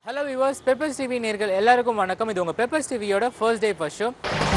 Hello viewers peppers TV நேர்கள் எல்லாருக்கும் வணக்கம் இது உங்கள் பெப்பர்ஸ் டிவியோட first day first show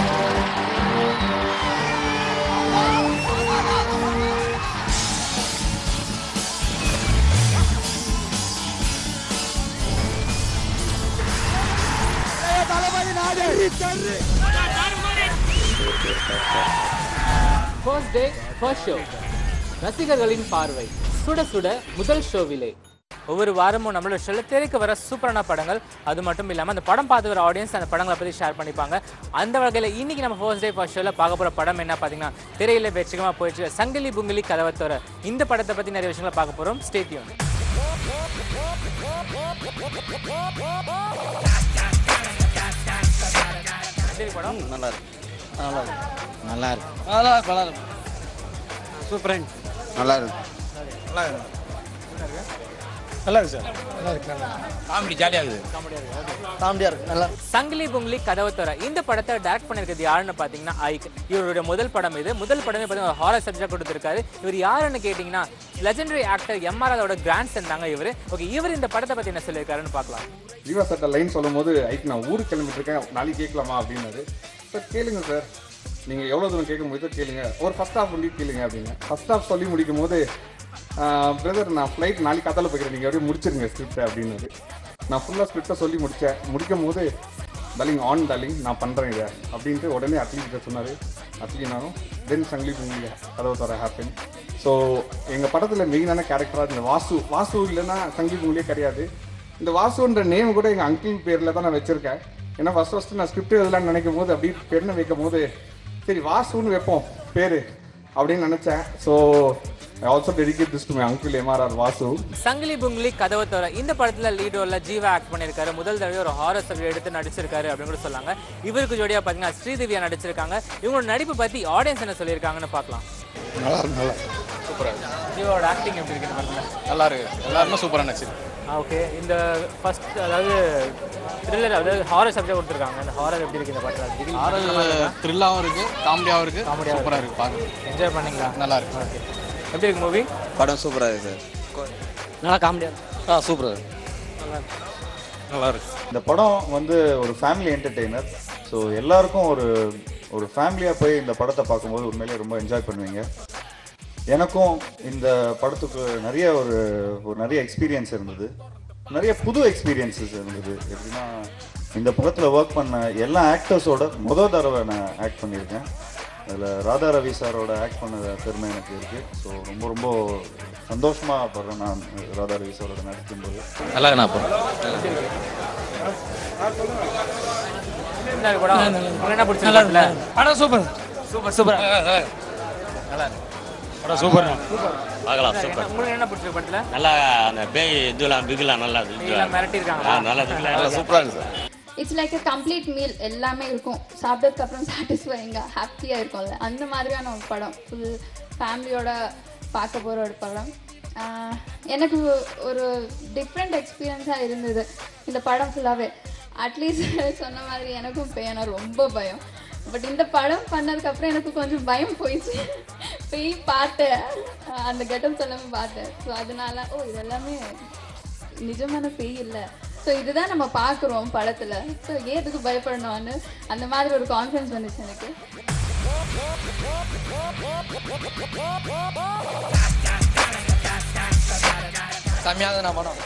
first day first show ரசிகர்களின் பார்வை சுட சுட முதல் ஷோவிலே ஒவ்வொரு வாரமும் நம்மளோட ஷோல திரைக்கு வர சூப்பரான படங்கள் அது மட்டும் இல்லாமல் அந்த படம் பார்த்து வர ஆடியன்ஸ் அந்த படங்களை பற்றி ஷேர் பண்ணிப்பாங்க அந்த வகையில் இன்னைக்கு நம்ம ஃபர்ஸ்ட் டே ஃபர்ஸ்ட் ஷோவில் பார்க்க போகிற படம் என்ன பார்த்தீங்கன்னா திரையில வெற்றிகமாக போயிடுச்சு சங்கிலி புங்கிலி கதவத்தோர இந்த படத்தை பற்றி நிறைய விஷயங்களை பார்க்க போகிறோம் ஸ்டேட்யூன் படம் நல்லா இருக்கு நல்லா இருக்கு நல்லா இருக்கு நல்லா இருக்கு நல்லா இருக்கு சூப்பர் நல்லா இருக்கு நல்லா இருக்கு சார் நல்லா இருக்கு நல்லா காமெடி ஜாலியாக இருக்குது காமெடியாக இருக்கு நல்லா சங்கிலி புங்கிலி கதவத்தோர இந்த படத்தை டைரக்ட் பண்ணிருக்கிறது யாருன்னு பார்த்தீங்கன்னா ஐக் இவருடைய முதல் படம் இது முதல் படமே பார்த்தீங்கன்னா ஹாரர் சப்ஜெக்ட் கொடுத்துருக்காரு இவர் யாருன்னு கேட்டிங்கன்னா லெஜெண்டரி ஆக்டர் எம்ஆர் அதோட கிராண்ட் சன் தாங்க இவர் ஓகே இவர் இந்த படத்தை பற்றி என்ன சொல்லியிருக்காருன்னு பார்க்கலாம் ஜீவா சட்ட லைன் சொல்லும் போது ஐக்கு நான் ஊருக்கு கிளம்பிட்டு இருக்கேன் நாளைக்கு கேட்கலாமா அப்படின்னாரு சார் கேளுங்க சார் நீங்கள் எவ்வளோ தூரம் கேட்க முடியுதோ கேளுங்க ஒரு ஃபஸ்ட் ஹாஃப் சொல்லி கேளுங்க அப்படிங்க ஃபஸ்ட் ஹாஃப் சொல்லி முடிக்கும் போது பிரதர் நான் ஃப்ளைட் நாளைக்கு கதால போய்க்கிறேன் நீங்கள் அப்படியே முடிச்சிருங்க ஸ்கிரிப்டை அப்படின்னாரு நான் ஃபுல்லாக ஸ்கிரிப்டை சொல்லி முடித்தேன் முடிக்கும் போது டலிங் ஆன் டலிங் நான் பண்ணுறேன் இதை அப்படின்ட்டு உடனே அட்லி கிட்ட சொன்னார் அட்லினாலும் தென் சங்கிலி புங்கிலி கதவு தர ஹாப்பன் ஸோ எங்கள் படத்தில் மெயினான கேரக்டராக இந்த வாசு வாசு இல்லைன்னா சங்கிலி புங்கிலியே கிடையாது இந்த வாசுன்ற நேம் கூட எங்கள் அங்கிள் பேரில் தான் நான் வச்சுருக்கேன் ஏன்னா ஃபஸ்ட் ஃபஸ்ட்டு நான் ஸ்கிரிப்ட் எழுதலாம்னு நினைக்கும் போது அப்படி பெண்ணை வைக்கும் போது சரி வாசுன்னு வைப்போம் பேர் அப்படின்னு நினச்சேன் so I also dedicate this to my uncle MRR Vasu Sangili Bungili கதவத்தோர இந்த படத்தில் லீட் ரோலில் ஜீவா ஆக்ட் பண்ணியிருக்காரு முதல் தடவை ஒரு ஹாரர் சப்ஜெக்ட் எடுத்து நடிச்சிருக்காரு அப்படின்னு கூட சொல்லாங்க இவருக்கு ஜோடியாக பார்த்தீங்கன்னா ஸ்ரீதிவ்யா நடிச்சிருக்காங்க இவங்களோட நடிப்பு பற்றி ஆடியன்ஸ் என்ன சொல்லியிருக்காங்கன்னு பார்க்கலாம் நல்லா இருக்கு நல்லா ஜீவாவோட ஆக்டிங் எப்படி இருக்குன்னு பாருங்களேன் நல்லா இருக்கு எல்லாருமே சூப்பராக நடிச்சிருக்கு ஓகே இந்த ஃபர்ஸ்ட் அதாவது த்ரில்லர் அதாவது ஹாரர் சப்ஜெக்ட் கொடுத்துருக்காங்க அந்த ஹாரர் எப்படி இருக்கு இந்த படத்தில் ஆரல் த்ரில்லாகவும் இருக்கு காமெடியாகவும் இருக்கு காமெடியாவும் சூப்பராக இருக்கு பார்க்க என்ஜாய் பண்ணீங்களா நல்லா இருக்கு ஓகே எப்படி இருக்கு மூவி படம் சூப்பராக இருக்கு சார் நல்லா காமெடியாக ஆ சூப்பராக இருக்கு நல்லா இருக்கு இந்த படம் வந்து ஒரு ஃபேமிலி என்டர்டெய்னர் ஸோ எல்லாருக்கும் ஒரு ஒரு ஃபேமிலியாக போய் இந்த படத்தை பார்க்கும்போது உண்மையிலேயே ரொம்ப என்ஜாய் பண்ணுவீங்க எனக்கும் இந்த படத்துக்கு நிறைய ஒரு ஒரு நிறைய எக்ஸ்பீரியன்ஸ் இருந்தது நிறைய புது எக்ஸ்பீரியன்சஸ் இருந்தது எப்படின்னா இந்த படத்தில் ஒர்க் பண்ண எல்லா ஆக்டர்ஸோட முத தடவை நான் ஆக்ட் பண்ணியிருக்கேன் அதில் ராதா ரவி சாரோட ஆக்ட் பண்ண பெருமை எனக்கு இருக்குது ஸோ ரொம்ப ரொம்ப சந்தோஷமாக படுறேன் நான் ராதா ரவி சாரோட நடிக்கும்போது நல்லா இருக்கு அப்போ என்ன இருக்கு படம் உங்களுக்கு என்ன பிடிச்சிருக்குல்ல படம் சூப்பர் சூப்பர் சூப்பர் நல்லா இருக்கு படம் சூப்பர் பார்க்கலாம் சூப்பர் உங்களுக்கு என்ன பிடிச்சிருக்கு படத்தில் நல்லா அந்த பேய் இதுலாம் பிகுலாம் நல்லா எல்லாம் மிரட்டி இருக்காங்க ஆ, நல்லா இருக்குல்ல சூப்பராக இருக்கு sir it's like a complete meal எல்லாமே இருக்கும் சாப்பிட்டதுக்கு அப்புறம் சாட்டிஸ்ஃபைங்காக ஹாப்பியாக இருக்கும்ல அந்த மாதிரியான ஒரு படம் ஃபுல் ஃபேமிலியோட பார்க்க போகிற ஒரு படம் ஆஹ் எனக்கு ஒரு டிஃப்ரெண்ட் எக்ஸ்பீரியன்ஸாக இருந்தது இந்த படம் ஃபுல்லாகவே அட்லீஸ்ட் சொன்ன மாதிரி எனக்கும் பேனா ரொம்ப பயம் பட் இந்த படம் பண்ணதுக்கப்புறம் எனக்கு கொஞ்சம் பயம் போயிடுச்சு போய் பார்த்தேன் ஆஹ் அந்த கெட்டப்ஸ் எல்லாமே பார்த்தேன் ஸோ அதனால ஓ இதெல்லாமே நிஜமான பேய் இல்லை ஸோ இதுதான் நம்ம பார்க்குறோம் படத்தில் ஸோ ஏன் இதுக்கு பயப்படணும்னு அந்த மாதிரி ஒரு கான்ஃபிடன்ஸ் வந்துச்சு எனக்கு கம்மியாக நான் படம்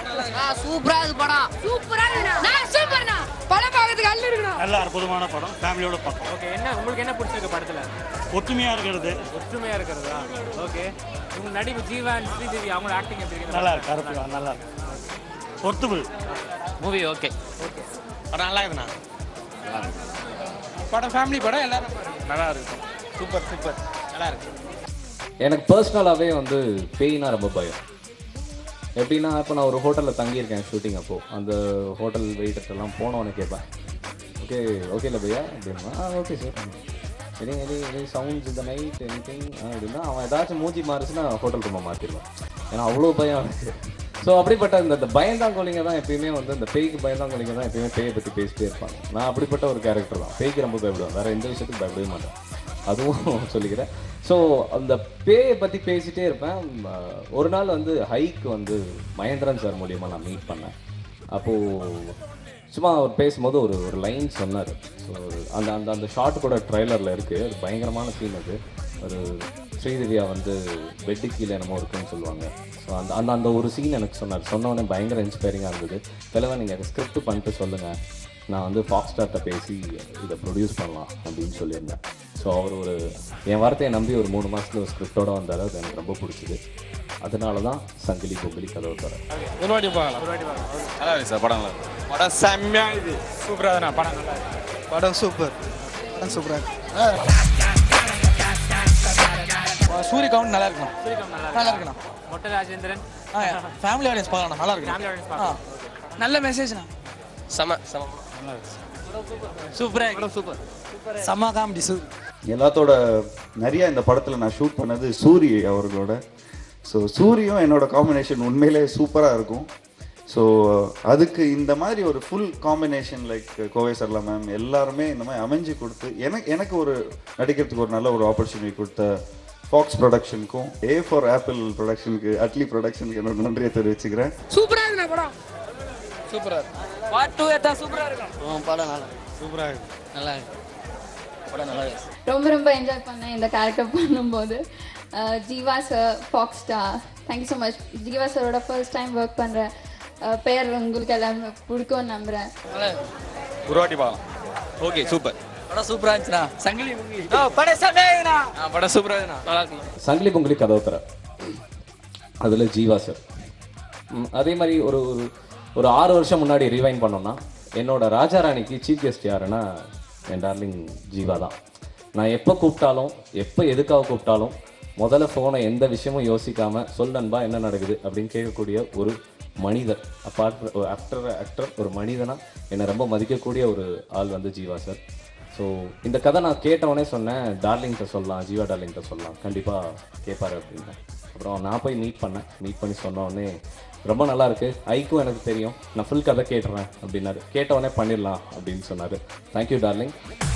நல்ல அற்புதமான படம் ஃபேமிலியோட பார்க்கலாம் ஓகே என்ன உங்களுக்கு என்ன பிடிச்சிருக்கு படத்தில் ஒற்றுமையாக இருக்கிறது ஒற்றுமையாக இருக்கிறதா ஓகே உங்க நடிப்பு ஜீவா அண்ட் ஸ்ரீதேவி அவங்க ஆக்டிங் எப்படி இருக்கு நல்லா இருக்கு அற்புதம் நல்லா இருக்கு ஒர்த்துபிள் மூவி ஓகே படம் நல்லா இருக்குண்ணா படம் ஃபேமிலி படம் எல்லாரும் நல்லா இருக்கு சூப்பர் சூப்பர் நல்லா இருக்கு எனக்கு பர்சனலாகவே வந்து பேய்னா ரொம்ப பயம் எப்படின்னா இப்போ நான் ஒரு ஹோட்டலில் தங்கியிருக்கேன் ஷூட்டிங் அப்போது அந்த ஹோட்டல் வெயிட்டர்ஸ் எல்லாம் போனவொன்னே கேட்பேன் ஓகே ஓகே இல்லை பையா அப்படின்னா ஆ okay sir any any any sounds இந்த நைட் எனி திங் அப்படின்னா அவன் ஏதாச்சும் மூஞ்சி மாறிச்சுன்னா ஹோட்டல் ரூமை மாற்றிடுவான் ஏன்னா அவ்வளோ பயம் ஸோ அப்படிப்பட்ட இந்த இந்த பயந்தாங்கோலிங்க தான் எப்பயுமே வந்து இந்த பேய்க்கு பயந்தாங்கோலிங்க தான் எப்பயுமே பேயை பற்றி பேசிட்டே இருப்பாங்க நான் அப்படிப்பட்ட ஒரு கேரக்டர் தான் பேய்க்கு ரொம்ப பயப்படுவேன் வேறு எந்த விஷயத்துக்கு பயப்படவே மாட்டேன் அதுவும் சொல்லிக்கிறேன் ஸோ அந்த பேயை பற்றி பேசிட்டே இருப்பேன் ம, ஒரு நாள் வந்து ஹைக் வந்து மகேந்திரன் சார் மூலியமாக நான் மீட் பண்ணேன் அப்போது சும்மா அவர் பேசும்போது ஒரு ஒரு லைன் சொன்னார் ஸோ அந்த அந்த அந்த ஷாட் கூட ட்ரைலரில் இருக்குது அது பயங்கரமான சீன் அது ஒரு ஸ்ரீதிவ்யா வந்து பெட்டு கீழே என்னமோ இருக்குன்னு சொல்லுவாங்க ஸோ அந்த அந்த அந்த ஒரு சீன் எனக்கு சொன்னார் சொன்ன உடனே பயங்கர இன்ஸ்பைரிங்காக இருந்தது தெளிவாக நீங்கள் ஸ்கிரிப்ட் பண்ணிட்டு சொல்லுங்கள் நான் வந்து ஃபாக்ஸ் ஸ்டார்ட்ட பேசி இதை ப்ரொடியூஸ் பண்ணலாம் அப்படின்னு சொல்லியிருந்தேன் ஸோ அவர் ஒரு என் வார்த்தையை நம்பி ஒரு மூணு மாதத்துல ஒரு ஸ்கிரிப்டோட வந்தார் அது எனக்கு ரொம்ப பிடிச்சிது அதனால தான் சங்கிலி பொங்கலி கதவு தர ஒரு வாட்டி பார்க்கலாம் ஒரு வாட்டி பார்க்கலாம் நல்லா இருக்கு சார் படம் நல்லா இருக்கு படம் செம்மையா இது சூப்பராக தானே படம் நல்லா இருக்கு படம் சூப்பர் படம் சூப்பராக சூரிய கவுண்ட் நல்லா இருக்கணும் சூரியகாந்த் நல்லா நல்லா இருக்கு இருக்கணும் மொட்டை ராஜேந்திரன் ஃபேமிலி ஆடியன்ஸ் பார்க்கலாம் நல்லா ஃபேமிலி இருக்கு ஆடியன்ஸ் பார்க்கலாம் நல்ல மெசேஜ்ண்ணா செம செம சூப்பராக சூப்பர் செம்ம காமெடி சூ எல்லாத்தோட நிறைய இந்த படத்தில் நான் ஷூட் பண்ணது சூரி அவர்களோட ஸோ சூரியும் என்னோட காம்பினேஷன் உண்மையிலே சூப்பராக இருக்கும் ஸோ அதுக்கு இந்த மாதிரி ஒரு full combination like Kovai Sarla ma'am எல்லாருமே இந்த மாதிரி அமைஞ்சு கொடுத்து எனக்கு எனக்கு ஒரு நடிக்கிறதுக்கு ஒரு நல்ல ஒரு ஆப்பர்ச்சுனிட்டி கொடுத்த ஃபாக்ஸ் ப்ரொடக்ஷனுக்கும் ஏ ஃபார் ஆப்பிள் ப்ரொடக்ஷனுக்கு அட்லி ப்ரொடக்ஷனுக்கு என்னோட நன்றியை தெரிவிச்சுக்கிறேன் சூப்பராக இருக்குண்ணா படம் சூப்பராக இருக்கு பார்ட் டூ எடுத்தா சூப்பராக இருக்கும் படம் நல்லா சூப்பராக இருக்கு நல்லா இருக்கு படம் நல்லா இருக்கு ரொம்ப ரொம்ப என்ஜாய் பண்ணேன் இந்த கேரக்டர் பண்ணும்போது அஹ் Jiiva sir Fox Star thank you so much Jiiva சாரோட ஃபர்ஸ்ட் டைம் ஒர்க் பண்ணுறேன் பேர் உங்களுக்கு எல்லாமே பிடிக்கும்னு நம்புகிறேன் ஒரு வாட்டி பார்க்கலாம் ஓகே சூப்பர் படம் சூப்பராக இருந்துச்சுண்ணா சங்கிலி படம் செம்மையா படம் சூப்பராக இருக்குண்ணா நல்லா இருக்குண்ணா சங்கிலி பொங்கலி கதவு தர அதில் ஜீவா சார் ம், அதே மாதிரி ஒரு ஒரு ஒரு ஆறு வருஷம் முன்னாடி ரிவைன் பண்ணோம்னா என்னோட ராஜாராணிக்கு சீஃப் கெஸ்ட் யாருன்னா என் டார்லிங் ஜீவா தான் நான் எப்போ கூப்பிட்டாலும் எப்போ எதுக்காக கூப்பிட்டாலும் முதல்ல ஃபோனை எந்த விஷயமும் யோசிக்காம சொல் நண்பா என்ன நடக்குது அப்படின்னு கேட்கக்கூடிய ஒரு மனிதர் அப்பார்ட் ஆக்டர் ஆக்டர் ஒரு மனிதனா என்னை ரொம்ப மதிக்கக்கூடிய ஒரு ஆள் வந்து ஜீவா சார் ஸோ இந்த கதை நான் கேட்டவொடனே சொன்னேன் டார்லிங்கிட்ட சொல்லலாம் ஜீவா டார்லிங்கிட்ட சொல்லலாம் கண்டிப்பாக கேட்பாரு அப்படின்னு அப்புறம் நான் போய் மீட் பண்ணேன் மீட் பண்ணி சொன்ன உடனே ரொம்ப நல்லா இருக்கு ஐக்கும் எனக்கு தெரியும் நான் ஃபுல் கதை கேட்டுறேன் அப்படின்னாரு கேட்ட உடனே பண்ணிடலாம் அப்படின்னு சொன்னார் தேங்க்யூ டார்லிங்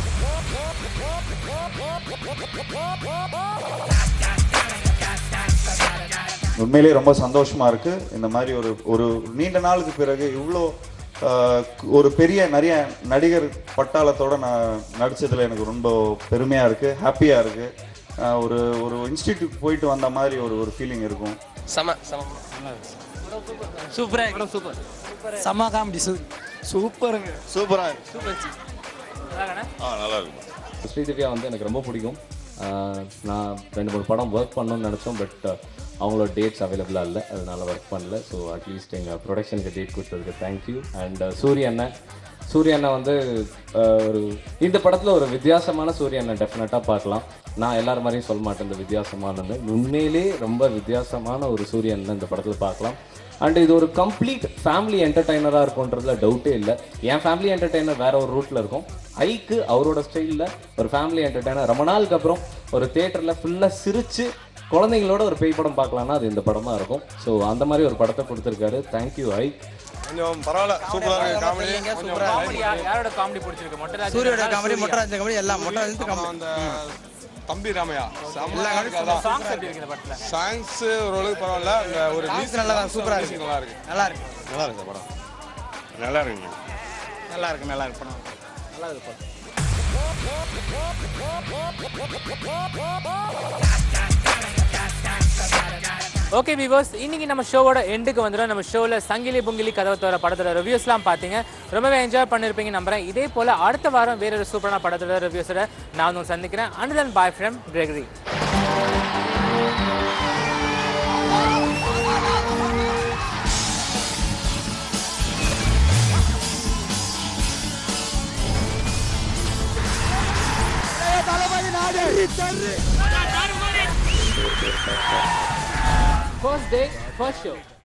உண்மையிலேயே ரொம்ப சந்தோஷமா இருக்கு இந்த மாதிரி ஒரு ஒரு நீண்ட நாளுக்கு பிறகு இவ்வளோ ஆஹ், ஒரு பெரிய நிறைய நடிகர் பட்டாளத்தோட நான் நடிச்சதுல எனக்கு ரொம்ப பெருமையா இருக்கு ஹாப்பியா இருக்கு ஆஹ், ஒரு ஒரு இன்ஸ்டிடியூட் போயிட்டு வந்த மாதிரி ஒரு ஒரு ஃபீலிங் இருக்கும் செம செம சூப்பராக இருக்கு சூப்பர் செம்ம காமெடி சூ சூப்பருங்க சூப்பராக இருக்கு நல்லாதானே? ஆ நல்லா இருக்கு ஸ்ரீதிவ்யா வந்து எனக்கு ரொம்ப பிடிக்கும் ஆஹ் நான் ரெண்டு மூணு படம் ஒர்க் பண்ணணும்னு நினச்சோம் பட் அவங்களோட டேட்ஸ் அவைலபிளாக இல்லை அதனால ஒர்க் பண்ணல ஸோ அட்லீஸ்ட் எங்கள் ப்ரொடக்ஷனுக்கு டேட் கொடுத்ததுக்கு தேங்க்யூ அண்ட் சூரிய அண்ணன் சூரிய அண்ணன் வந்து ஆஹ் ஒரு இந்த படத்தில் ஒரு வித்தியாசமான சூரிய அண்ணன் டெஃபினட்டாக பார்க்கலாம் நான் எல்லார் மாதிரியும் சொல்ல மாட்டேன் இந்த வித்தியாசமானது உண்மையிலே ரொம்ப வித்தியாசமான ஒரு சூரிய அண்ணன் இந்த படத்தில் பார்க்கலாம் அண்ட் இது ஒரு கம்ப்ளீட் ஃபேமிலி என்டர்டைனராக இருக்கும்ன்றதுல டவுட்டே இல்லை என் ஃபேமிலி என்டர்டைனர் வேற ஒரு ரூட்டில் இருக்கும் ஐக்கு அவரோட ஸ்டைலில் ஒரு ஃபேமிலி என்டர்டைனர் ரொம்ப நாளுக்கு அப்புறம் ஒரு தேட்டரில் ஃபுல்லாக சிரிச்சு குழந்தைங்களோட ஒரு பேய் படம் பார்க்கலாம்னா அது இந்த படமாக இருக்கும் ஸோ அந்த மாதிரி ஒரு படத்தை கொடுத்துருக்காரு தேங்க்யூ ஐக் கொஞ்சம் பரவாயில்ல சூப்பராக இருக்கு காமெடி காமெடி யார்- யாரோட காமெடி பிடிச்சிருக்கு மொட்டை ராஜேந்திரனா, சூரியோட காமெடி சூர்யா? மொட்டராஜ காமெடி எல்லாம் மொட்டராஜ காமெடி அந்த தம்பி ராமையா செம்மையா இருக்கு அதான் சாங்ஸ் எப்படி இருக்கு இந்த படத்துல சாங்ஸ் ஓரளவுக்கு பரவாயில்ல அந்த ஒரு Songs நல்லா தான், சூப்பரா இருக்கு. நல்லா இருக்கு நல்லா இருக்கு நல்லா இருக்கு படம் நல்லா இருக்குங்க நல்லா இருக்கு நல்லா இருக்கு படம் நல்லா இருக்கு படம் ஓகே விவோஸ் இன்னைக்கு நம்ம ஷோவோட எண்டுக்கு வந்துடும் நம்ம ஷோவில் சங்கிலி புங்கிலி கதவை தவிர படத்தோட ரிவ்யூஸ்லாம் பார்த்தீங்க ரொம்பவே என்ஜாய் பண்ணியிருப்பீங்க நம்புறேன் இதே போல் அடுத்த வாரம் வேற ஒரு சூப்பரான படத்தோட ரிவ்யூஸோட நான் உங்களை சந்திக்கிறேன் and then bye from Gregory first day first show